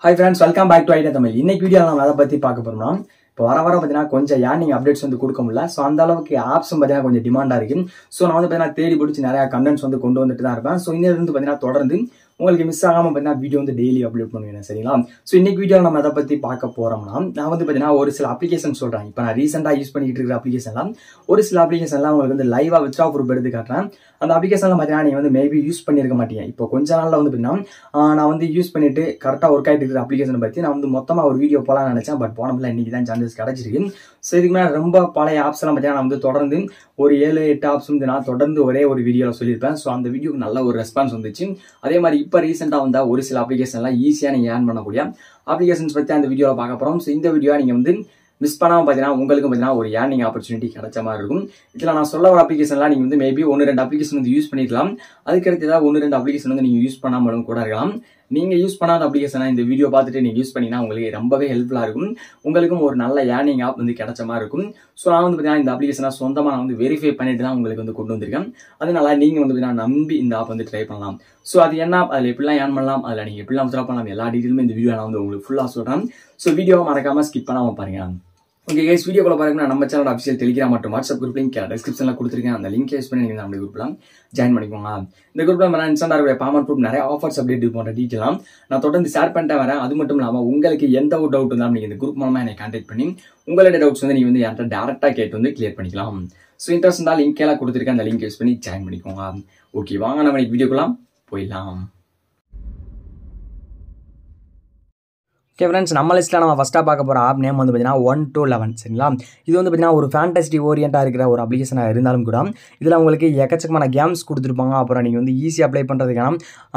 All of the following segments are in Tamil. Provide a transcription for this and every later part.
hi friends welcome back to idea Tamil இன்னைக்கு வீடியோ நம்ம அதை பற்றி பார்க்க போகிறோம்னா இப்போ வர வர பார்த்தீங்கன்னா கொஞ்சம் ஏர்னிங் அப்டேட்ஸ் வந்து கொடுக்க முடியல ஸோ அந்த அளவுக்கு ஆப்ஸும் பார்த்தீங்கன்னா கொஞ்சம் டிமாண்டாக இருக்கு ஸோ நான் வந்து பார்த்தீங்கன்னா தேடி பிடிச்சி நிறைய கண்டென்ட்ஸ் வந்து கொண்டு வந்துட்டு தான் இருப்பேன் ஸோ இன்னிலிருந்து வந்து பார்த்தீங்கன்னா தொடர்ந்து உங்களுக்கு மிஸ் ஆகாமல் பார்த்தீங்கன்னா வீடியோ வந்து டெய்லி அப்லோட் பண்ணுவேன் சரிங்களா ஸோ இன்னைக்கு வீடியோ நம்ம எதை பற்றி பார்க்க போகிறோம்னா நான் வந்து பார்த்தீங்கன்னா ஒரு சில அப்ளிகேஷன் சொல்கிறேன் இப்போ நான் ரீசெண்டாக யூஸ் பண்ணிட்டு இருக்கிற அப்ளிகேஷன்லாம் ஒரு சில அப்ளிகேஷன்லாம் உங்களுக்கு வந்து லைவாக வித்ரா ப்ரூப் எடுத்து காட்டுறேன் அந்த அப்ளிகேஷன்லாம் பார்த்தீங்கன்னா நீங்கள் வந்து மேபி யூஸ் பண்ணியிருக்க மாட்டீங்க இப்போ கொஞ்ச நாளில் வந்து பார்த்தீங்கன்னா ஆஹ் நான் வந்து யூஸ் பண்ணிட்டு கரெக்டாக ஒர்க் ஆகிட்டு இருக்கிற அப்ளிகேஷனை பற்றி நான் வந்து மொத்தமாக ஒரு வீடியோ போகலாம்னு நினச்சேன் பட் போனதில்ல இன்னைக்கு தான் சான்சஸ் கிடச்சிருக்கு ஸோ இதுக்கு மேலே ரொம்ப பழைய ஆப்ஸ் எல்லாம் பார்த்தீங்கன்னா நான் வந்து தொடர்ந்து ஒரு ஏழு எட்டு ஆப்ஸ் வந்து நான் தொடர்ந்து ஒரே ஒரு வீடியோவில் சொல்லியிருப்பேன் ஸோ அந்த வீடியோக்கு நல்ல ஒரு ரெஸ்பான்ஸ் வந்துச்சு அதே மாதிரி இப்போ ரீசெண்டாக வந்த ஒரு சில அப்ளிகேஷன்லாம் ஈஸியாக நீங்கள் ஏர்ன் பண்ணக்கூடிய அப்ளிகேஷன்ஸ் பற்றி அந்த வீடியோவில் பார்க்க போகிறோம் ஸோ இந்த வீடியோ நீங்கள் வந்து மிஸ் பண்ணாமல் பார்த்தீங்கன்னா உங்களுக்கும் பார்த்தீங்கன்னா ஒரு ஏர்னிங் ஆப்பர்ச்சுனிட்டி கிடைச்ச மாதிரி இருக்கும் இதில் நான் சொல்ல ஒரு அப்ளிகேஷன்லாம் நீங்கள் வந்து மேபி ஒன்று ரெண்டு அப்ளிகேஷன் வந்து யூஸ் பண்ணிக்கலாம் அதுக்கடுத்து ஏதாவது ஒன்று ரெண்டு அப்ளிகேஷன் வந்து நீங்கள் யூஸ் பண்ணாமலும் கூட இருக்கலாம் நீங்கள் யூஸ் பண்ணாத அப்ளிகேஷனை இந்த வீடியோ பார்த்துட்டு நீங்கள் யூஸ் பண்ணினா உங்களுக்கு ரொம்பவே ஹெல்ப்ஃபுல்லாக இருக்கும் உங்களுக்கும் ஒரு நல்ல ஏர்னிங் ஆப் வந்து கிடைச்ச மாதிரி இருக்கும் ஸோ நான் வந்து பார்த்தீங்கன்னா இந்த அப்ளிகேஷனை சொந்தமாக நான் வந்து வெரிஃபை பண்ணிட்டு தான் உங்களுக்கு வந்து கொண்டு வந்திருக்கேன் அதனால நீங்கள் வந்து பார்த்தீங்கன்னா நம்பி இந்த ஆப் வந்து ட்ரை பண்ணலாம் ஸோ அது என்ன அதில் எப்படிலாம் ஏர்ன் பண்ணலாம் அதில் நீங்கள் எப்படிலாம் வித்ரா பண்ணலாம் எல்லா டீட்டெயிலுமே இந்த வீடியோ நான் வந்து உங்களுக்கு ஃபுல்லாக சொல்கிறேன் ஸோ வீடியோவை மறக்காமல் ஸ்கிப் பண்ணாமல் பாருங்க ஓகே கைஸ் வீடியோக்குள்ள பாருங்கன்னா நம்ம சேனல் அஃபிஷியல் டெலிகிராம் மற்றும் வாட்ஸ்அப் குரூப் லிங்க் டிஸ்கிரிப்ஷனில் கொடுத்துருக்கேன் அந்த லிங்க் யூஸ் பண்ணி நீங்கள் நம்ம குரூப்லாம் ஜாயின் பண்ணிக்கோங்க இந்த குரூப்ல வர இன்ஸ்டாக இருக்கிற பாமன் ப்ரூப் நிறைய ஆஃபர்ஸ் அப்டேட் போன்ற டீட்டெயிலாம் நான் தொடர்ந்து ஷேர் பண்ணிட்டே வரேன் அது மட்டும் இல்லாமல் உங்களுக்கு எந்த ஒரு டவுட் இருந்தாலும் நீங்கள் இந்த குரூப் மூலமாக என்னை கான்டாக்ட் பண்ணி உங்களோட டவுட்ஸ் வந்து நீங்கள் வந்து என்கிட்ட டேரெக்டாக கேட்டு வந்து கிளியர் பண்ணிக்கலாம் ஸோ இன்ட்ரெஸ்ட் இருந்தால் லிங்க் எல்லாம் கொடுத்துருக்கேன் அந்த லிங்க் யூஸ் பண்ணி ஜாயின் பண்ணிக்கோங்க ஓகே வாங்க நம்ம இன்னைக்கு வீடியோக்குலாம் போயிடலாம் ஓகே ஃப்ரெண்ட்ஸ் நம்ம லிஸ்ட்டில் நம்ம ஃபஸ்ட்டாக பார்க்க போகிற ஆப் நேம் வந்து பார்த்தீங்கன்னா ஒன் டூ லெவன் சரிங்களா இது வந்து பார்த்தீங்கன்னா ஒரு ஃபேண்டஸ்டி ஓரியண்டாக இருக்கிற ஒரு அப்ளிகேஷனாக இருந்தாலும் கூட இதில் உங்களுக்கு எக்கச்சக்கமான கேம்ஸ் கொடுத்துருப்பாங்க அப்புறம் நீங்கள் வந்து ஈஸி அப்ளை பண்ணுறதுக்கான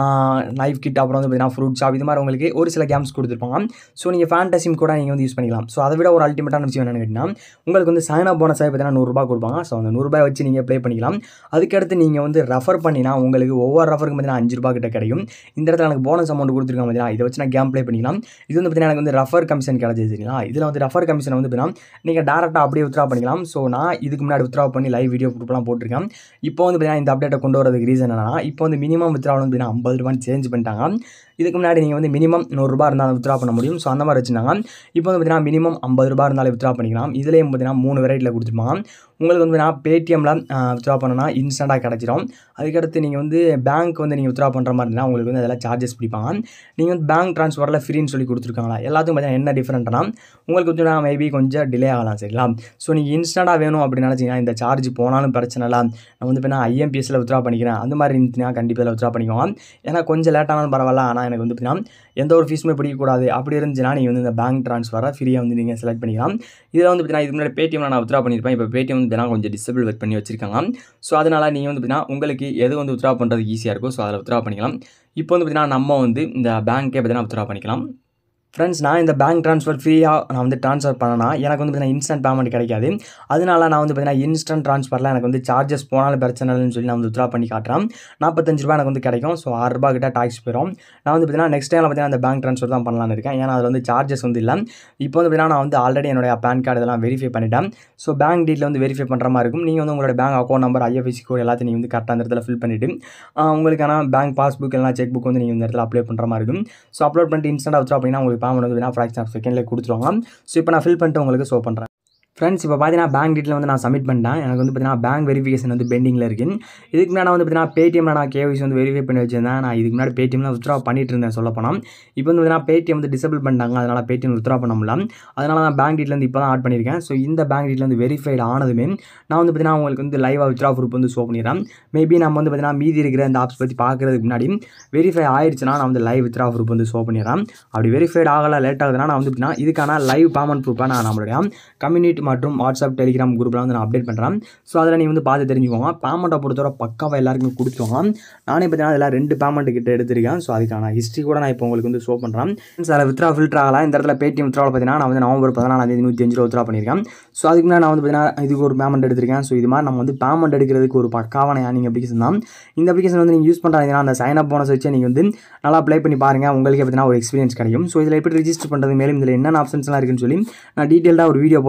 நைஃப் கிட் அப்புறம் வந்து பார்த்தீங்கன்னா ஃப்ரூட் ஷாப் இது மாதிரி உங்களுக்கு ஒரு சில கேம்ஸ் கொடுத்துருப்பாங்க ஸோ நீங்கள் ஃபேண்டசிம் கூட நீங்கள் வந்து யூஸ் பண்ணிக்கலாம் ஸோ அதை விட ஒரு அல்டிமேட்டான விஷயம் என்னென்னு கேட்டிங்கன்னா உங்களுக்கு வந்து சைன் அப் போனஸாக பார்த்தீங்கன்னா நூறுரூபா கொடுப்பாங்க ஸோ அந்த நூறுரூபா வச்சு நீங்கள் ப்ளே பண்ணிக்கலாம் அதுக்கடுத்து நீங்கள் வந்து ரெஃபர் பண்ணினா உங்களுக்கு ஒவ்வொரு ரெஃபருக்கும் பார்த்தீங்கன்னா அஞ்சு ரூபா கிட்ட கிடைக்கும் இந்த இடத்துல எனக்கு போனஸ் அமௌண்ட் கொடுத்துருக்காங்க பார்த்தீங்கன்னா இதை வச்சு நான் கேம் ப்ளே பண்ணிக்கலாம் இது வந்து பார்த்தீங்கன்னா எனக்கு வந்து ரெஃபர் கமிஷன் கிடச்சிது சரிங்களா இதில் வந்து ரெஃபர் கமிஷன் வந்து பார்த்தீங்கன்னா நீங்கள் டேரெக்டாக அப்படியே வித்ரா பண்ணிக்கலாம் ஸோ நான் இதுக்கு முன்னாடி வித்ரா பண்ணி லைவ் வீடியோ குரூப்லாம் போட்டிருக்கேன் இப்போ வந்து பார்த்தீங்கன்னா இந்த அப்டேட்டை கொண்டு வரதுக்கு ரீசன் என்னன்னா இப்போ வந்து மினிமம் வித்ரா வந்து பார்த்தீங்கன்னா ஐம்பது ரூபான்னு சேஞ்ச் பண்ணிட்டாங்க இதுக்கு முன்னாடி நீங்கள் வந்து மினிமம் நூறுரூபா இருந்தால் வித்ரா பண்ண முடியும் ஸோ அந்த மாதிரி வச்சுருந்தாங்க இப்போ வந்து பார்த்தீங்கன்னா மினிமம் ஐம்பது ரூபா இருந்தாலும் வித்ரா பண்ணிக்கலாம் இதுலேயும் பார்த்தீங்கன்னா மூணு வெரைட்டியில் கொடுத்துருப்பாங்க உங்களுக்கு வந்து நான் பேடிஎம்மில் வித்ரா பண்ணனா இன்ஸ்டண்ட்டாக கிடச்சிரும் அதுக்கடுத்து நீங்கள் வந்து பேங்க் வந்து நீங்கள் வித்ரா பண்ணுற மாதிரி இருந்தால் உங்களுக்கு வந்து அதெல்லாம் சார்ஜஸ் பிடிப்பாங்க நீங்கள் வந்து பேங்க் ட்ரான்ஸ்ஃபரில் ஃப்ரீன்னு சொல்லி கொடுத்துருக்காங்களா எல்லாத்துக்கும் பார்த்தீங்கன்னா என்ன டிஃப்ரெண்ட்னா உங்களுக்கு வந்து நான் மேபி கொஞ்சம் டிலே ஆகலாம் சரிங்களா ஸோ நீங்கள் இன்ஸ்டண்ட்டாக வேணும் அப்படின்னு நினச்சிங்கன்னா இந்த சார்ஜ் போனாலும் பிரச்சனை இல்லை நான் வந்து இப்போ நான் ஐஎம்பிஎஸ்சில் வித்ரா பண்ணிக்கிறேன் அந்த மாதிரி இருந்துச்சுன்னா கண்டிப்பாக இதில் வித்ரா பண்ணிக்குவோம் ஏன்னா கொஞ்சம் லேட்டானாலும் பரவாயில்ல ஆனால் எனக்கு வந்து பார்த்தீங்கன்னா எந்த ஒரு ஃபீஸுமே பிடிக்கக்கூடாது அப்படி இருந்துச்சுன்னா நீங்கள் வந்து இந்த பேங்க் ட்ரான்ஸ்ஃபரை ஃப்ரீயாக வந்து நீங்கள் செலக்ட் பண்ணிக்கலாம் இதில் வந்து பார்த்தீங்கன்னா இதுக்கு முன்னாடி பேடிஎம்ல நான் வித்ரா பண்ணியிருப்பேன் இப்போ பேடிஎம் வந்து பார்த்தீங்கன்னா கொஞ்சம் டிசபிள் ஒர்க் பண்ணி வச்சிருக்காங்க ஸோ அதனால் நீங்கள் வந்து பார்த்தீங்கன்னா உங்களுக்கு எது வந்து வித்ரா பண்ணுறதுக்கு ஈஸியாக இருக்கோ ஸோ அதில் வித்ரா பண்ணிக்கலாம் இப்போ வந்து பார்த்தீங்கன்னா நம்ம வந்து இந்த பேங்க்கே பார்த்தீங்கன்னா வித்ரா பண்ணிக்கலாம் ஃப்ரெண்ட்ஸ் நான் இந்த பேங்க் ட்ரான்ஸ்ஃபர் ஃப்ரீயாக நான் வந்து ட்ரான்ஸ்ஃபர் பண்ணனா எனக்கு வந்து பார்த்தீங்கன்னா இன்ஸ்டன்ட் பேமெண்ட் கிடைக்காது அதனால நான் வந்து பார்த்தீங்கன்னா இன்ஸ்டன்ட் ட்ரான்ஸ்ஃபரில் எனக்கு வந்து சார்ஜஸ் போனாலும் பிரச்சனை இல்லைன்னு சொல்லி நான் வந்து வித்ரா பண்ணி காட்டுறேன் நாற்பத்தஞ்சு ரூபா எனக்கு வந்து கிடைக்கும் ஸோ ஆறு ரூபா கிட்ட டாக்ஸ் போயிடும் நான் வந்து பார்த்தீங்கன்னா நெக்ஸ்ட் டைம் பார்த்தீங்கன்னா அந்த பேங்க் ட்ரான்ஸ்ஃபர் தான் பண்ணலான்னு இருக்கேன் ஏன்னா அதில் வந்து சார்ஜஸ் வந்து இல்லை இப்போ வந்து பார்த்தீங்கன்னா நான் வந்து ஆல்ரெடி என்னுடைய பேன் கார்டு இதெல்லாம் வெரிஃபை பண்ணிட்டேன் ஸோ பேங்க் டீட்டில் வந்து வெரிஃபை பண்ணுற மாதிரி இருக்கும் நீங்கள் வந்து உங்களோட bank account number IFSC code எல்லாத்தையும் நீங்கள் வந்து கரெக்டாக அந்த இடத்துல ஃபில் பண்ணிவிட்டு உங்களுக்கான பேங்க் பாஸ்புக் எல்லாம் செக் புக் வந்து நீங்கள் இந்த இடத்துல அப்ளை பண்ணுற மாதிரி இருக்கும் ஸோ அப்லோட் பண்ணிட்டு இன்ஸ்டன்ட்டாக வித்ரா பண்ணிங்கன்னா உங்களுக்கு பேமெண்ட் வந்து ஃப்ராக்ஷன் ஆஃப் செகண்டில் கொடுத்துருவாங்க ஸோ இப்போ நான் ஃபில் பண்ணிட்டு உங்களுக்கு ஷோ பண்ணுறேன் ஃப்ரெண்ட்ஸ் இப்போ பார்த்தீங்கன்னா பேங்க் டீட்டில் வந்து நான் சப்மிட் பண்ணிட்டேன் எனக்கு வந்து பார்த்தீங்கன்னா பேங்க் வெரிஃபிகேஷன் வந்து பெண்டிங்கில் இருக்குது இதுக்கு முன்னாடி வந்து பார்த்தீங்கன்னா பேடிஎம்ல நான் கேவிசி வந்து வெரிஃபை பண்ணி வச்சிருந்தேன் நான் இதுக்கு முன்னாடி பேடிஎம்ல வித்ரா பண்ணிட்டு இருந்தேன் சொல்ல போனால் இப்போ வந்து பார்த்தீங்கன்னா பேடிஎம் வந்து டிசபிள் பண்ணிட்டாங்க அதனால் பேடிஎம் வித்ரா பண்ண முடியல அதனால் நான் பேங்க் டீட்டில் வந்து இப்போ தான் ஆட் பண்ணியிருக்கேன் ஸோ இந்த பேங்க் டீட்டில் வந்து வெரிஃபைடு ஆனதுமே நான் வந்து பார்த்தீங்கன்னா உங்களுக்கு வந்து லைவாக வித்ரா ப்ரூஃப் வந்து ஷோ பண்ணிடுறேன் மேபி நம்ம வந்து பார்த்தீங்கன்னா மீதி இருக்கிற இந்த ஆப்ஸ் பற்றி பார்க்குறதுக்கு முன்னாடி வெரிஃபை ஆயிடுச்சுன்னா நான் வந்து லைவ் வித்ரா ப்ரூஃப் வந்து ஷோ பண்ணிடுறேன் அப்படி வெரிஃபைடு ஆகலை லேட் ஆகுதுன்னா நான் வந்து பார்த்தீங்கன்னா இதுக்கான லைவ் பேமெண்ட் ப்ரூஃபாக நான் நம்மளுடைய கம்யூனிட்டி மற்றும் வாட்ஸ்அப் டெலிகிராம் குரூப்பில் வந்து நான் அப்டேட் பண்ணுறேன் ஸோ அதில் நீங்கள் வந்து பார்த்து தெரிஞ்சுக்கோங்க பேமெண்ட்டை பொறுத்தவரை பக்காவாக எல்லாருக்குமே கொடுத்துருவாங்க நானே பார்த்தீங்கன்னா அதில் ரெண்டு பேமெண்ட் கிட்ட எடுத்திருக்கேன் ஸோ அதுக்கான ஹிஸ்ட்ரி கூட நான் இப்போ உங்களுக்கு வந்து ஷோ பண்ணுறேன் சார் வித்ரா ஃபில்டர் ஆகலாம் இந்த இடத்துல பேடிஎம் வித்ராவில் பார்த்தீங்கன்னா நான் வந்து நவம்பர் பதினாலாம் தேதி நூற்றி அஞ்சு ரூபா வித்ரா பண்ணியிருக்கேன் ஸோ அதுக்கு முன்னாடி நான் வந்து பார்த்தீங்கன்னா இதுக்கு ஒரு பேமெண்ட் எடுத்திருக்கேன் ஸோ இது மாதிரி நம்ம வந்து பேமெண்ட் எடுக்கிறதுக்கு ஒரு பக்காவான ஏர்னிங் அப்ளிகேஷன் தான் இந்த அப்ளிகேஷன் வந்து நீங்கள் யூஸ் பண்ணுறாங்கன்னா அந்த சைன் அப் போனஸ் வச்சு நீங்கள் வந்து நல்லா ப்ளே பண்ணி பாருங்கள் உங்களுக்கு பார்த்தீங்கன்னா ஒரு எக்ஸ்பீரியன்ஸ் கிடைக்கும் ஸோ இதில் எப்படி ரிஜிஸ்டர் பண்ணுறது மேலும் இதில் என்னென்ன ஆப்ஷன்ஸ்லாம் இருக்குன்னு சொல்லி நான் டீட்டெயிலாக ஒரு வீடியோ போட்டிருக்கேன் ஸோ அந்த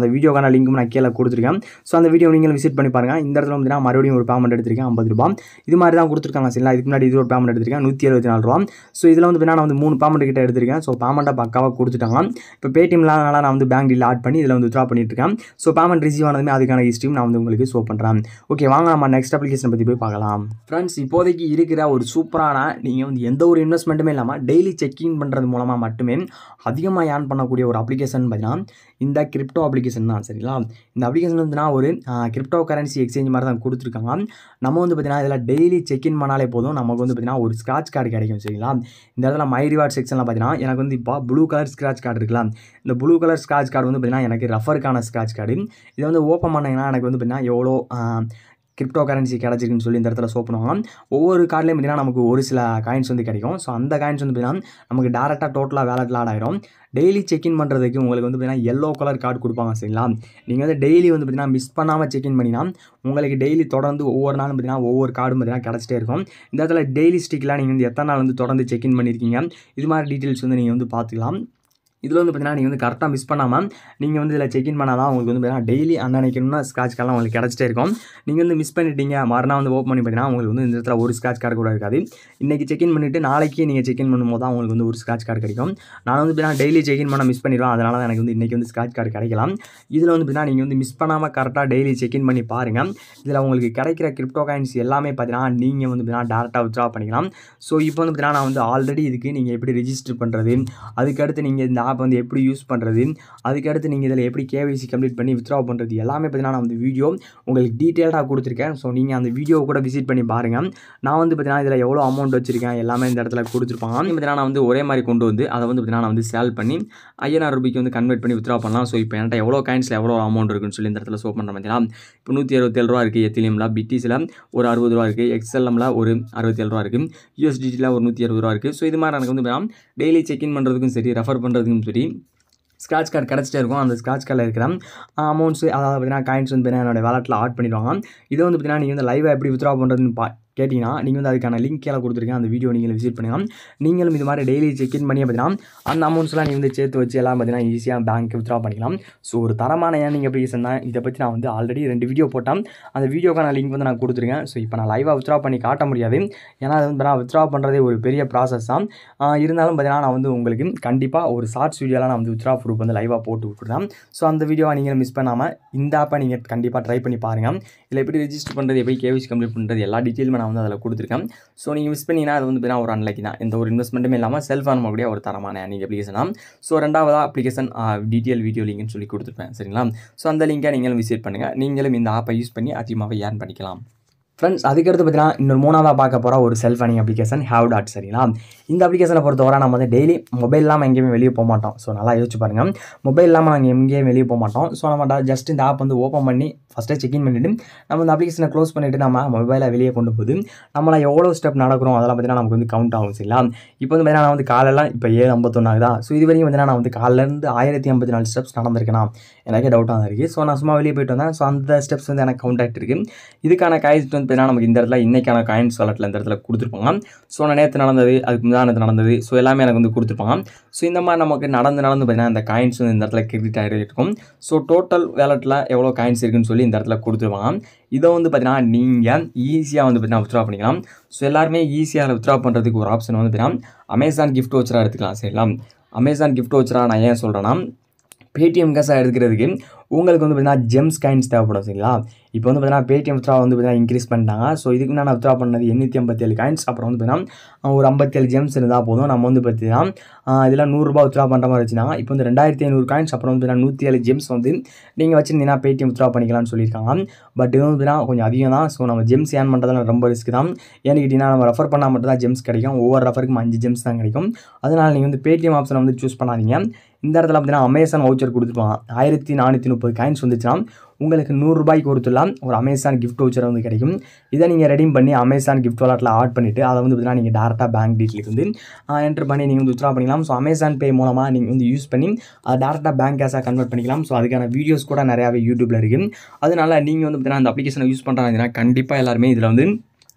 அந்த வீடியோக்கான லிங்க்கும் நான் கீழே கொடுத்துருக்கேன் ஸோ அந்த வீடியோ நீங்களும் விசிட் பண்ணி பாருங்கள் இந்த இடத்துல வந்து நான் மறுபடியும் ஒரு பேமெண்ட் எடுத்திருக்கேன் ஐம்பது ரூபா இது மாதிரி தான் கொடுத்துருக்காங்க சரிங்களா இதுக்கு முன்னாடி இது ஒரு பேமெண்ட் எடுத்திருக்கேன் நூற்றி எழுபத்தி நாலு ரூபா ஸோ இதில் வந்து நான் வந்து மூணு பேமெண்ட் கிட்ட எடுத்திருக்கேன் ஸோ பேமெண்ட்டை பக்காவாக கொடுத்துட்டாங்க இப்போ பேடிஎம்லாம் நான் வந்து பேங்க் டீல் ஆட் பண்ணி இதில் வந்து வித்ரா பண்ணிட்டு இருக்கேன் ஸோ பேமெண்ட் ரிசீவ் ஆனதுமே அதுக்கான ஹிஸ்ட்ரியும் நான் வந்து உங்களுக்கு ஷோ பண்ணுறேன் ஓகே வாங்க நம்ம நெக்ஸ்ட் அப்ளிகேஷன் பற்றி போய் பார்க்கலாம் ஃப்ரெண்ட்ஸ் இப்போதைக்கு இருக்கிற ஒரு சூப்பரான நீங்கள் வந்து எந்த ஒரு இன்வெஸ்ட்மெண்ட்டுமே இல்லாமல் டெய்லி செக்கிங் பண்ணுறது மூலமாக மட்டுமே அதிகமாக ஏர்ன் பண்ணக்கூடிய ஒரு அப்ளிகேஷன் பார்த்தீங்கன்னா இந்த கிரிப்டோ அப்ளிகேஷன் தான் சரிங்களா இந்த அப்ளிகேஷன் வந்துன்னா ஒரு கிரிப்டோ கரன்சி எக்ஸ்சேஞ்ச் மாதிரி தான் கொடுத்துருக்காங்க நம்ம வந்து பார்த்தீங்கன்னா இதில் டெய்லி செக்இன் பண்ணாலே போதும் நமக்கு வந்து பார்த்தீங்கன்னா ஒரு ஸ்க்ராட்ச் கார்டு கிடைக்கும் சரிங்களா இந்த இடத்துல மை ரிவார்ட் செக்ஷனில் பார்த்தீங்கன்னா எனக்கு வந்து இப்போ ப்ளூ கலர் ஸ்க்ராட்ச் கார்டு இருக்கலாம் இந்த ப்ளூ கலர் ஸ்க்ராட்ச் கார்டு வந்து பார்த்தீங்கன்னா எனக்கு ரெஃபருக்கான ஸ்க்ராட்ச் கார்டு இதை வந்து ஓப்பன் பண்ணிங்கன்னா எனக்கு வந்து பார்த்தீங்கன்னா எவ்வளோ கிரிப்டோ கரன்சி கிடச்சிருக்குன்னு சொல்லி இந்த இடத்துல ஷோ பண்ணுவாங்க ஒவ்வொரு கார்ட்லேயும் பார்த்தீங்கன்னா நமக்கு ஒரு சில காயின்ஸ் வந்து கிடைக்கும் ஸோ அந்த காயின்ஸ் வந்து பார்த்தீங்கன்னா நமக்கு டேரெக்டாக டோட்டலாக வேலட்டில் ஆட் ஆயிரும் டெய்லி செக்இன் பண்ணுறதுக்கு உங்களுக்கு வந்து பார்த்தீங்கன்னா எல்லோ கலர் கார்டு கொடுப்பாங்க சரிங்களா நீங்கள் வந்து டெய்லி வந்து பார்த்தீங்கன்னா மிஸ் பண்ணாமல் செக்இன் பண்ணினா உங்களுக்கு டெய்லி தொடர்ந்து ஒவ்வொரு நாளும் பார்த்தீங்கன்னா ஒவ்வொரு கார்டும் பார்த்தீங்கன்னா கிடச்சிட்டே இருக்கும் இந்த இடத்துல டெய்லி ஸ்டிக்லாம் நீங்கள் வந்து எத்தனை நாள் வந்து தொடர்ந்து செக்இன் பண்ணியிருக்கீங்க இது மாதிரி டீட்டெயில்ஸ் வந்து நீங்கள் வந்து பார்த்துக்கலாம் இதில் வந்து பார்த்தீங்கன்னா நீங்கள் வந்து கரெக்டாக மிஸ் பண்ணாமல் நீங்கள் வந்து இதில் செக்இன் பண்ணால் தான் உங்களுக்கு வந்து பார்த்தீங்கன்னா டெய்லி அன்னன்னைக்குன்னா ஸ்க்ராட்ச் கார்டெலாம் உங்களுக்கு கிடச்சிட்டே இருக்கும் நீங்கள் வந்து மிஸ் பண்ணிட்டீங்க மறுநாள் வந்து ஓப்பன் பண்ணி பார்த்தீங்கன்னா உங்களுக்கு வந்து இந்த இடத்துல ஒரு ஸ்க்ராட்ச் கார்டு கூட இருக்காது இன்றைக்கி செக்இன் பண்ணிவிட்டு நாளைக்கு நீங்கள் செக்இன் பண்ணும்போது தான் உங்களுக்கு வந்து ஒரு ஸ்க்ராட்ச் கார்டு கிடைக்கும் நான் வந்து பார்த்தீங்கன்னா டெய்லி செக்இன் பண்ண மிஸ் பண்ணிடுவேன் அதனால தான் எனக்கு வந்து இன்றைக்கி வந்து ஸ்க்ராட்ச் கார்டு கிடைக்கலாம் இதில் வந்து பார்த்தீங்கன்னா நீங்கள் வந்து மிஸ் பண்ணாமல் கரெக்டாக டெய்லி செக்இன் பண்ணி பாருங்கள் இதில் உங்களுக்கு கிடைக்கிற கிரிப்டோ காயின்ஸ் எல்லாமே பார்த்தீங்கன்னா நீங்கள் வந்து பார்த்தீங்கன்னா டேரெக்டாக வித்ரா பண்ணிக்கலாம் ஸோ இப்போ வந்து பார்த்தீங்கன்னா நான் வந்து ஆல்ரெடி இதுக்கு நீங்கள் எப்படி ரிஜிஸ்டர் பண்ணுறது அதுக்கடுத்து நீங்கள் இந்த ஆப் வந்து எப்படி யூஸ் பண்ணுறது அதுக்கடுத்து நீங்கள் இதில் எப்படி கேவைசி கம்ப்ளீட் பண்ணி வித்ரா பண்ணுறது எல்லாமே பார்த்தீங்கன்னா நான் வந்து வீடியோ உங்களுக்கு டீட்டெயில்டாக கொடுத்துருக்கேன் ஸோ நீங்கள் அந்த வீடியோவை கூட விசிட் பண்ணி பாருங்கள் நான் வந்து பார்த்தீங்கன்னா இதில் எவ்வளோ அமௌண்ட் வச்சிருக்கேன் எல்லாமே இந்த இடத்துல கொடுத்துருப்பாங்க பார்த்தீங்கன்னா நான் வந்து ஒரே மாதிரி கொண்டு வந்து அதை வந்து பார்த்தீங்கன்னா நான் வந்து சேல் பண்ணி ஐயாயிரம் ரூபாய்க்கு வந்து கன்வெர்ட் பண்ணி வித்ரா பண்ணலாம் ஸோ இப்போ என்கிட்ட எவ்வளோ காயின்ஸில் எவ்வளோ அமௌண்ட் இருக்குன்னு சொல்லி இந்த இடத்துல ஷோ பண்ணுறேன் பார்த்தீங்கன்னா இப்போ நூற்றி அறுபத்தேழு ரூபா இருக்குது எத்திலியமில் பிடிஸில் ஒரு அறுபது ரூபா இருக்குது எக்ஸ்எல்எம்மில் ஒரு அறுபத்தேழு ரூபா இருக்குது யூஎஸ்டிடியில் ஒரு நூற்றி அறுபது ரூபா இருக்குது ஸோ இது மாதிரி எனக்கு வந்து டெய்லி செக்இன் பண்ணுறதுக்கும் சரி ரெஃபர் பண்ணுறதுக்கும் சரி ஸ்க்ராட்ச் கார்டு கிடச்சிட்டே இருக்கும் அந்த ஸ்க்ராட்ச் கார்டில் இருக்கிற அமௌண்ட்ஸ் அதாவது பார்த்தீங்கன்னா காயின்ஸ் வந்து பார்த்தீங்கன்னா என்னோட வேலட்டில் ஆட் பண்ணிடுவாங்க இதை வந்து பார்த்தீங்கன்னா நீங்கள் வந்து லைவாக எப்படி வித்ரா பண்ணுறதுன்னு பா கேட்டிங்கன்னா நீங்கள் வந்து அதுக்கான லிங்க் கீழே கொடுத்துருக்கேன் அந்த வீடியோ நீங்கள் விசிட் பண்ணுங்கள் நீங்களும் இது மாதிரி டெய்லி செக்இன் பண்ணி பார்த்தீங்கன்னா அந்த அமௌண்ட்ஸ்லாம் நீங்கள் வந்து சேர்த்து வச்சு எல்லாம் பார்த்தீங்கன்னா ஈஸியாக பேங்க் வித்ரா பண்ணிக்கலாம் ஸோ ஒரு தரமான ஏர்னிங் அப்ளிகேஷன் தான் இதை பற்றி நான் வந்து ஆல்ரெடி ரெண்டு வீடியோ போட்டேன் அந்த வீடியோக்கான லிங்க் வந்து நான் கொடுத்துருக்கேன் ஸோ இப்போ நான் லைவாக வித்ரா பண்ணி காட்ட முடியாது ஏன்னா அது வந்து நான் வித்ரா பண்ணுறதே ஒரு பெரிய ப்ராசஸ் தான் இருந்தாலும் பார்த்தீங்கன்னா நான் வந்து உங்களுக்கு கண்டிப்பாக ஒரு ஷார்ட்ஸ் வீடியோலாம் நான் வந்து வித்ரா ப்ரூஃப் வந்து லைவாக போட்டு விட்டுருந்தேன் ஸோ அந்த வீடியோவை நீங்கள் மிஸ் பண்ணாமல் இந்த ஆப்பை நீங்கள் கண்டிப்பாக ட்ரை பண்ணி பாருங்கள் இதில் எப்படி ரெஜிஸ்டர் பண்ணுறது எப்படி கேவிசி கம்ப்ளீட் பண்ணுறது எல்லா டீட்டெயிலுமே நான் வந்து அதில் கொடுத்துருக்கேன் ஸோ நீங்கள் மிஸ் பண்ணிங்கன்னா அது வந்து பார்த்தீங்கன்னா ஒரு அன்லைக்கு தான் எந்த ஒரு இன்வெஸ்ட்மெண்ட்டுமே இல்லாமல் செல்ஃப் ஆன் பண்ணக்கூடிய ஒரு தரமான நீங்கள் அப்ளிகேஷன் தான் ஸோ ரெண்டாவதாக அப்ளிகேஷன் டீட்டெயில் வீடியோ லிங்க்னு சொல்லி கொடுத்துருப்பேன் சரிங்களா ஸோ அந்த லிங்கை நீங்களும் விசிட் பண்ணுங்கள் நீங்களும் இந்த ஆப்பை யூஸ் பண்ணி அதிகமாக ஏர்ன் பண்ணிக்கலாம் ஃப்ரெண்ட்ஸ் அதுக்கடுத்து பார்த்தீங்கன்னா இன்னொரு மூணாவதாக பார்க்க போகிற ஒரு செல்ஃப் அனிங் அப்ளிகேஷன் ஹேவ் டாட் சரிங்களா இந்த அப்ளிகேஷனை பொறுத்தவரை நம்ம வந்து டெய்லி மொபைல் இல்லாமல் எங்கேயுமே வெளியே போக மாட்டோம் ஸோ நல்லா யோசிச்சு பாருங்கள் மொபைல் இல்லாமல் நாங்கள் எங்கேயும் வெளியே போக மாட்டோம் ஸோ நம்ம ஜஸ்ட் இந்த ஆப் வந்து ஓப்பன் பண்ணி ஃபஸ்ட்டே செக்இன் பண்ணிவிட்டு நம்ம இந்த அப்ளிகேஷனை க்ளோஸ் பண்ணிவிட்டு நம்ம மொபைலை வெளியே கொண்டு போகுது நம்மள எவ்வளோ ஸ்டெப் நடக்கிறோம் அதெல்லாம் பார்த்தீங்கன்னா நமக்கு வந்து கவுண்ட் ஆகும் சரிங்களா இப்போ வந்து பார்த்தீங்கன்னா நான் வந்து காலையில் இப்போ ஏழு ஐம்பத்தொன்று ஆகுதா ஸோ இது வரைக்கும் பார்த்தீங்கன்னா நான் வந்து காலையிலேருந்து ஆயிரத்தி ஐம்பத்தி நாலு ஸ்டெப்ஸ் நடந்திருக்கேன் எனக்கே டவுட்டாக தான் இருக்குது ஸோ நான் சும்மா வெளியே போயிட்டு வந்தேன் ஸோ அந்த ஸ்டெப்ஸ் வந்து எனக்கு கவுண்ட் ஆகிட்டு இருக்கு இதுக்கான காயின்ஸ் வந்து பார்த்தீங்கன்னா நமக்கு இந்த இடத்துல இன்றைக்கான காயின்ஸ் வாலெட்டில் இந்த இடத்துல கொடுத்துருப்பாங்க ஸோ நான் நேற்று நடந்தது அதுக்கு முந்தானத்து நடந்தது ஸோ எல்லாமே எனக்கு வந்து கொடுத்துருப்பாங்க ஸோ இந்த மாதிரி நமக்கு நடந்து நடந்து பார்த்தீங்கன்னா இந்த காயின்ஸ் வந்து இந்த இடத்துல கிரெடிட் ஆகிட்டு இருக்கும் ஸோ டோட்டல் வேலெட்டில் எவ்வளோ காயின்ஸ் இருக்குன்னு சொல்லி இந்த இடத்துல கொடுத்துருவாங்க இதை வந்து பார்த்தீங்கன்னா நீங்கள் ஈஸியாக வந்து பார்த்தீங்கன்னா வித்ரா பண்ணிக்கலாம் ஸோ எல்லாருமே ஈஸியாக வித்ரா பண்ணுறதுக்கு ஒரு ஆப்ஷன் வந்து பார்த்தீங்கன்னா அமேசான் கிஃப்ட் வச்சராக எடுத்துக்கலாம் சரிங்களா அமேசான் கிஃப்ட் வச்சராக நான் ஏன் சொல்கிறேன்னா பேடிஎம் கேஸாக எடுக்கிறதுக்கு உங்களுக்கு வந்து பார்த்தீங்கன்னா ஜெம்ஸ் காயின்ஸ் தேவைப்படும் சரிங்களா இப்போ வந்து பார்த்தீங்கன்னா பேடிஎம் வித்ரா வந்து பார்த்தீங்கன்னா இன்க்ரீஸ் பண்ணிட்டாங்க ஸோ இதுக்கு நான் வித்ரா பண்ணது எண்ணூற்றி ஐம்பத்தேழு காயின்ஸ் அப்புறம் வந்து பார்த்தீங்கன்னா ஒரு ஐம்பத்தேழு ஜெம்ஸ் இருந்தால் போதும் நம்ம வந்து பார்த்தீங்கன்னா இதில் நூறுரூபா வித்ரா பண்ணுற மாதிரி வச்சுருந்தாங்க இப்போ வந்து ரெண்டாயிரத்தி ஐநூறு காயின்ஸ் அப்புறம் வந்து பார்த்தீங்கன்னா நூற்றி ஏழு ஜெம்ஸ் வந்து நீங்கள் வச்சுருந்தீங்கன்னா பேடிஎம் வித்ரா பண்ணிக்கலாம்னு சொல்லியிருக்காங்க பட் இது வந்து பார்த்தீங்கன்னா கொஞ்சம் அதிகம் தான் ஸோ நம்ம ஜெம்ஸ் ஏன் பண்ணுறதுல ரொம்ப ரிஸ்க் தான் ஏன்னு கேட்டிங்கன்னா நம்ம ரெஃபர் பண்ணால் மட்டும் தான் ஜெம்ஸ் கிடைக்கும் ஒவ்வொரு ரெஃபருக்கும் அஞ்சு ஜெம்ஸ் தான் கிடைக்கும் அதனால் நீங்கள் வந்து பேடிஎம் ஆப்ஷனை வந்து சூஸ் பண்ணாதீங்க இந்த இடத்துல பார்த்தீங்கன்னா அமேசான் வவுச்சர் கொடுத்துருப்பாங்க ஆயிரத்தி நானூற்றி முப்பது காயின்ஸ் வந்துச்சுன்னா உங்களுக்கு நூறுரூபாய்க்கு ஒருத்தலாம் ஒரு அமேசான் கிஃப்ட் வவுச்சர் வந்து கிடைக்கும் இதை நீங்கள் ரெடீம் பண்ணி அமேசான் கிஃப்ட் வாலெட்டில் ஆட் பண்ணிவிட்டு அதை வந்து பார்த்தீங்கன்னா நீங்கள் டேரெக்டாக பேங்க் டீட்டெயிலுக்கு வந்து என்ட்ரு பண்ணி நீங்கள் வந்து வித்ரா பண்ணிக்கலாம் ஸோ அமேசான் பே மூலமாக நீங்கள் வந்து யூஸ் பண்ணி அதை டேரெக்டாக பேங்க் கேஷாக கன்வெர்ட் பண்ணிக்கலாம் ஸோ அதுக்கான வீடியோஸ் கூட நிறையாவே யூடியூப்பில் இருக்குது அதனால நீங்கள் வந்து பார்த்தீங்கன்னா அந்த அப்ளிகேஷனை யூஸ் பண்ணுறாங்கன்னா கண்டிப்பாக எல்லாருமே இதில் வந்து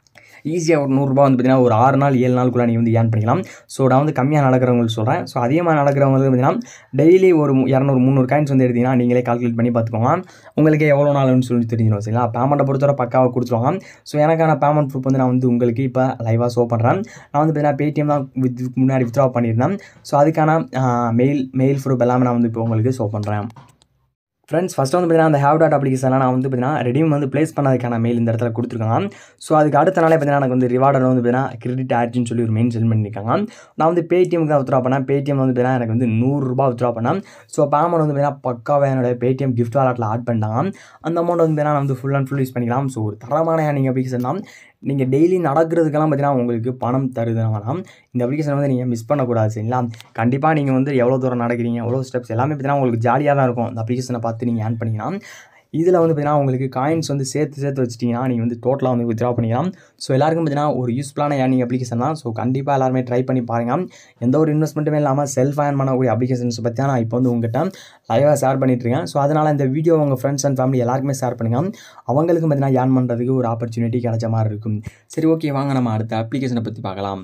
ஈஸியாக ஒரு நூறுரூபா வந்து பார்த்தீங்கன்னா ஒரு ஆறு நாள் ஏழு நாளுக்குள்ளே நீங்கள் வந்து ஏர்ன் பண்ணிக்கலாம் ஸோ நான் வந்து கம்மியாக நடக்கிறவங்களுக்கு சொல்கிறேன் ஸோ அதிகமாக நடக்கிறவங்களுக்கு பார்த்தீங்கன்னா டெய்லி ஒரு மு- இரநூறு முந்நூறு காயின்ஸ் வந்து எடுத்தீங்கன்னா நீங்களே கால்குலேட் பண்ணி பார்த்துக்கோங்க உங்களுக்கு எவ்வளோ நாள்னு சொல்லி தெரிஞ்சிடும் சரிங்களா பேமெண்ட்டை பொறுத்தவரை பக்காவாக கொடுத்துருவாங்க ஸோ எனக்கான பேமெண்ட் ப்ரூஃப் வந்து நான் வந்து உங்களுக்கு இப்போ லைவாக ஷோ பண்ணுறேன் நான் வந்து பார்த்தீங்கன்னா பேடிஎம் தான் வித் முன்னாடி வித்ட்ரா பண்ணியிருந்தேன் ஸோ அதுக்கான மெயில் மெயில் ப்ரூஃப் எல்லாமே நான் வந்து இப்போ உங்களுக்கு ஷோ பண்ணுறேன் ஃப்ரெண்ட்ஸ் ஃபஸ்ட்டு வந்து பார்த்தீங்கன்னா அந்த ஹேவ் டாட் அப்ளிகேஷனில் நான் வந்து பார்த்தீங்கன்னா ரெடியும் வந்து ப்ளேஸ் பண்ணதுக்கான மெயில் இந்த இடத்துல கொடுத்துருக்காங்க ஸோ அதுக்கு அடுத்த நாளே பார்த்தீங்கன்னா எனக்கு வந்து ரிவார்டில் வந்து பார்த்தீங்கன்னா கிரெடிட் ஆட்சின்னு சொல்லி ஒரு மெயின் செல் பண்ணியிருக்காங்க நான் வந்து பேடிஎம்க்கு தான் வித்ரா பண்ணேன் பேடிஎம் வந்து பார்த்தீங்கன்னா எனக்கு வந்து நூறுரூபா வித்ரா பண்ணேன் ஸோ பேமெண்ட் வந்து பார்த்தீங்கன்னா பக்காவாக என்னோட பேடிஎம் கிஃப்ட் வாலெட்டில் ஆட் பண்ணிட்டாங்க அந்த அமௌண்ட் வந்து பார்த்தீங்கன்னா நான் வந்து ஃபுல் அண்ட் ஃபுல் யூஸ் பண்ணிக்கலாம் ஸோ ஒரு தரமான நீங்கள் அப்ளிகேஷன் தான் நீங்கள் டெய்லி நடக்கிறதுக்கெல்லாம் பார்த்தீங்கன்னா உங்களுக்கு பணம் தருதுனால இந்த அப்ளிகேஷன் வந்து நீங்கள் மிஸ் பண்ணக்கூடாது சரிங்களா கண்டிப்பாக நீங்கள் வந்து எவ்வளோ தூரம் நடக்கிறீங்க எவ்வளோ ஸ்டெப்ஸ் எல்லாமே பார்த்தீங்கன்னா உங்களுக்கு ஜாலியாக தான் இருக்கும் இந்த அப்ளிகேஷனை பார்த்து நீங்கள் ஏர்ன் பண்ணிக்கலாம் இதில் வந்து பார்த்தீங்கன்னா உங்களுக்கு காயின்ஸ் வந்து சேர்த்து சேர்த்து வச்சிட்டிங்கன்னா நீங்கள் வந்து டோட்டலாக வந்து வித்ரா பண்ணிக்கலாம் ஸோ எல்லாருக்கும் பார்த்தீங்கன்னா ஒரு யூஸ்ஃபுல்லான ஏர்னிங் அப்ளிகேஷன் தான் ஸோ கண்டிப்பாக எல்லாருமே ட்ரை பண்ணி பாருங்கள் எந்த ஒரு இன்வெஸ்ட்மெண்ட்டுமே இல்லாமல் செல்ஃப் ஏர்ன் பண்ணக்கூடிய அப்ளிகேஷன்ஸ் பற்றி தான் நான் இப்போ வந்து உங்கள்கிட்ட லைவாக ஷேர் பண்ணிட்டு இருக்கேன் ஸோ அதனால் இந்த வீடியோ உங்கள் ஃப்ரெண்ட்ஸ் அண்ட் ஃபேமிலி எல்லாருக்குமே ஷேர் பண்ணுங்கள் அவங்களுக்கும் பார்த்தீங்கன்னா ஏர்ன் பண்ணுறதுக்கு ஒரு ஆப்பர்ச்சுனிட்டி கிடைச்ச மாதிரி இருக்கும் சரி ஓகே வாங்க நம்ம அடுத்த அப்ளிகேஷனை பற்றி பார்க்கலாம்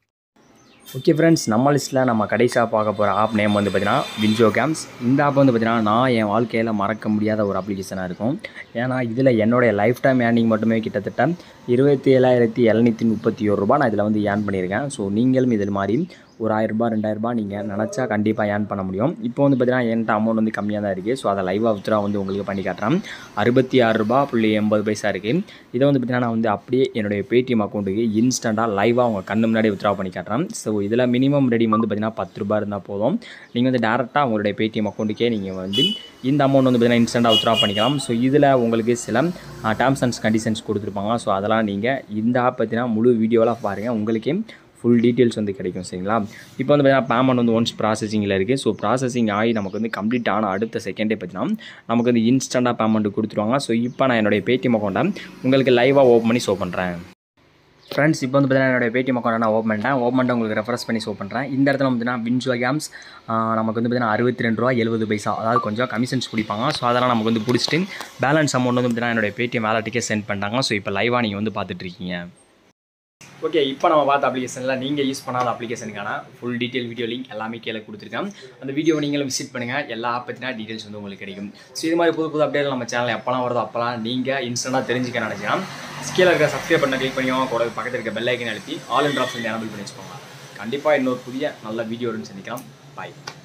ஓகே ஃப்ரெண்ட்ஸ் நம்ம லிஸ்ட்டில் நம்ம கடைசியாக பார்க்க போகிற ஆப் நேம் வந்து பார்த்தீங்கன்னா வின்ஜோ கேம்ஸ் இந்த ஆப் வந்து பார்த்தீங்கன்னா நான் என் வாழ்க்கையில் மறக்க முடியாத ஒரு அப்ளிகேஷனாக இருக்கும் ஏன்னா இதில் என்னுடைய லைஃப் டைம் ஏர்னிங் மட்டுமே கிட்டத்தட்ட இருபத்தி ஏழாயிரத்தி எழுநூற்றி முப்பத்தி ஒரு ரூபா நான் இதில் வந்து ஏர்ன் பண்ணியிருக்கேன் ஸோ நீங்களும் இதில் மாதிரி ஒரு ஆயிரரூபா ரெண்டாயிரரூபா நீங்கள் நினச்சா கண்டிப்பாக ஏர்ன் பண்ண முடியும் இப்போ வந்து பார்த்தீங்கன்னா என்கிட்ட அமௌண்ட் வந்து கம்மியாக தான் இருக்குது ஸோ அதை லைவாக வித்ரா வந்து உங்களுக்கு பண்ணி காட்டுறேன் அறுபத்தி ஆறு ரூபா புள்ளி எண்பது பைசா இருக்குது இதை வந்து பார்த்தீங்கன்னா நான் வந்து அப்படியே என்னுடைய பேடிஎம் அக்கௌண்ட்டுக்கு இன்ஸ்டண்ட்டாக லைவாக உங்கள் கண்ணு முன்னாடி வித்ரா பண்ணி காட்டுறேன் ஸோ இதில் மினிமம் ரெடி வந்து பார்த்தீங்கன்னா பத்து ரூபா இருந்தால் போதும் நீங்கள் வந்து டேரெக்டாக உங்களுடைய பேடிஎம் அக்கௌண்ட்டுக்கே நீங்கள் வந்து இந்த அமௌண்ட் வந்து பார்த்தீங்கன்னா இன்ஸ்டண்ட்டாக வித்ரா பண்ணிக்கலாம் ஸோ இதில் உங்களுக்கு சில டேர்ம்ஸ் அண்ட் கண்டிஷன்ஸ் கொடுத்துருப்பாங்க ஸோ அதெல்லாம் நீங்கள் இந்த ஆப் பார்த்தீங்கன்னா முழு வீடியோலாம் பாருங்கள் உங்களுக்கே ஃபுல் டீட்டெயில்ஸ் வந்து கிடைக்கும் சரிங்களா இப்போ வந்து பார்த்தீங்கன்னா பேமெண்ட் வந்து ஒன்ஸ் ப்ராசஸிங்கில் இருக்குது ஸோ ப்ராசஸிங் ஆகி நமக்கு வந்து கம்ப்ளீட் ஆன அடுத்த செகண்டே பார்த்தீங்கன்னா நமக்கு வந்து இன்ஸ்டண்ட்டாக பேமெண்ட் கொடுத்துருவாங்க ஸோ இப்போ நான் என்னுடைய பேடிஎம் அக்கௌண்ட்டை உங்களுக்கு லைவாக ஓப்பன் பண்ணி ஷோ பண்ணுறேன் ஃப்ரெண்ட்ஸ் இப்போ வந்து பார்த்தீங்கன்னா என்னோட பேடிஎம் அக்கௌண்ட் நான் ஓப்பன் பண்ணிட்டேன் ஓப்பன் பண்ணிட்டு உங்களுக்கு ரெஃபரன்ஸ் பண்ணி ஷோ பண்ணுறேன் இந்த இடத்துல வந்து பார்த்தீங்கன்னா வின்ஜோ கேம்ஸ் நமக்கு வந்து பார்த்தீங்கன்னா அறுபத்தி ரெண்டு ரூபா எழுபது பைசா அதாவது கொஞ்சம் கமிஷன்ஸ் பிடிப்பாங்க ஸோ அதெல்லாம் நமக்கு வந்து பிடிச்சிட்டு பேலன்ஸ் அமௌண்ட் வந்து பார்த்தீங்கன்னா என்னோட பேடிஎம் வேலட்டுக்கே சென்ட் பண்ணிட்டாங்க ஸோ இப்போ லைவாக நீங்கள் வந்து பார்த்துட்டு இருக்கீங்க ஓகே இப்போ நம்ம பார்த்த அப்ளிகேஷனில் நீங்கள் யூஸ் பண்ணாத அப்ளிகேஷனுக்கான ஃபுல் டீட்டெயில் வீடியோ லிங்க் எல்லாமே கீழே கொடுத்துருக்கேன் அந்த வீடியோவை நீங்களும் விசிட் பண்ணுங்கள் எல்லா ஆப் பற்றினா டீட்டெயில்ஸ் வந்து உங்களுக்கு கிடைக்கும் ஸோ இது மாதிரி புது புது அப்டேட் நம்ம சேனல் எப்போலாம் வருதோ அப்போலாம் நீங்கள் இன்ஸ்டண்ட்டாக தெரிஞ்சுக்க நினச்சிங்கன்னா கீழே இருக்க சப்ஸ்கிரைப் பண்ண கிளிக் பண்ணிக்கோங்க கூட பக்கத்தில் இருக்க பெல் ஐக்கன் அழுத்தி ஆல் அண்ட் ஆப்ஷன் எனபிள் பண்ணி வச்சுக்கோங்க கண்டிப்பாக இன்னொரு புதிய நல்ல வீடியோன்னு சந்திக்கலாம் பாய்